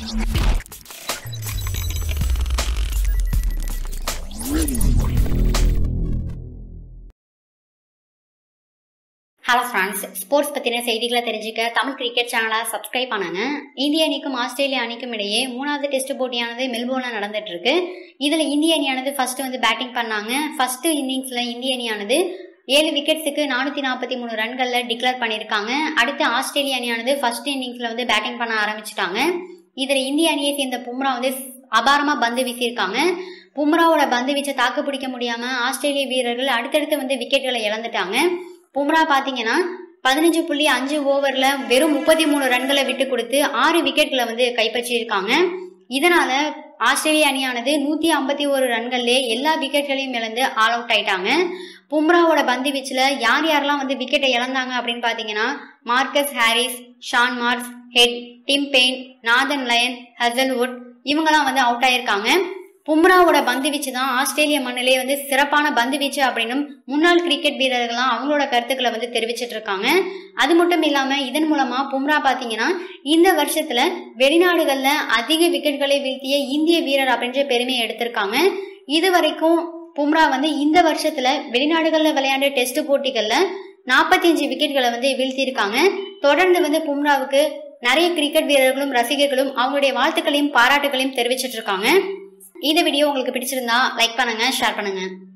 hello friends sports பற்றின செய்திகளை தெரிஞ்சுக்க தமிழ் கிரிக்கெட் சேனலை சப்ஸ்கிரைப் பண்ணுங்க இந்திய அணிக்கும் ஆஸ்திரேலிய அணிக்கும் இடையே மூணாவது டெஸ்ட் போட்டியானது மெல்போர்னில் நடந்துட்டு இருக்கு இதில் இந்திய அணியானது ஃபர்ஸ்ட் வந்து பேட்டிங் பண்ணாங்க ஃபர்ஸ்ட் இன்னிங்ஸில் இந்திய அணியானது ஏழு விக்கெட்ஸுக்கு நானூற்றி நாற்பத்தி மூணு ரன்களில் டிக்ளேர் பண்ணியிருக்காங்க அடுத்து ஆஸ்திரேலிய அணியானது ஃபர்ஸ்ட் இன்னிங்ஸில் வந்து பேட்டிங் பண்ண ஆரம்பிச்சிட்டாங்க இதில் இந்திய அணியை சேர்ந்த பும்ரா வந்து அபாரமாக பந்து வீசியிருக்காங்க பும்ராவோட பந்து வீச்சை தாக்கு பிடிக்க முடியாமல் ஆஸ்திரேலிய வீரர்கள் அடுத்தடுத்து வந்து விக்கெட்டுகளை இழந்துட்டாங்க பும்ரா பார்த்தீங்கன்னா பதினஞ்சு புள்ளி அஞ்சு ஓவரில் வெறும் முப்பத்தி மூணு ரன்களை விட்டு கொடுத்து ஆறு விக்கெட்களை வந்து கைப்பற்றியிருக்காங்க இதனால ஆஸ்திரேலிய அணியானது நூற்றி ஐம்பத்தி ஒரு ரன்கள்லே எல்லா விக்கெட்களையும் இழந்து ஆல் அவுட் ஆயிட்டாங்க பும்ராவோட பந்து வீச்சில் யார் யாரெல்லாம் வந்து விக்கெட்டை இழந்தாங்க அப்படின்னு பார்த்தீங்கன்னா Marcus Harris Shaun Marsh Head Tim Paine Nathan Lyon Hazlewood இவங்கெல்லாம் வந்து அவுட் ஆயிருக்காங்க பும்ராவோட பந்து வீச்சு தான் ஆஸ்திரேலிய மண்ணிலே வந்து சிறப்பான பந்து வீச்சு அப்படின்னும் முன்னாள் கிரிக்கெட் வீரர்கள்லாம் அவங்களோட கருத்துக்களை வந்து தெரிவிச்சிட்டு இருக்காங்க அது மட்டும் இல்லாம இதன் மூலமா பும்ரா பாத்தீங்கன்னா இந்த வருஷத்துல வெளிநாடுகள்ல அதிக விக்கெட்களை வீழ்த்திய இந்திய வீரர் அப்படின்ற பெருமையை எடுத்திருக்காங்க இது வரைக்கும் பும்ரா வந்து இந்த வருஷத்துல வெளிநாடுகள்ல விளையாண்ட டெஸ்ட் போட்டிகள்ல நாற்பத்தஞ்சு விக்கெட்களை வந்து வீழ்த்தியிருக்காங்க தொடர்ந்து வந்து பும்ராவுக்கு நிறைய கிரிக்கெட் வீரர்களும் ரசிகர்களும் அவங்களுடைய வாழ்த்துக்களையும் பாராட்டுகளையும் தெரிவிச்சிட்டு இருக்காங்க இந்த வீடியோ உங்களுக்கு பிடிச்சிருந்தா லைக் பண்ணுங்க ஷேர் பண்ணுங்க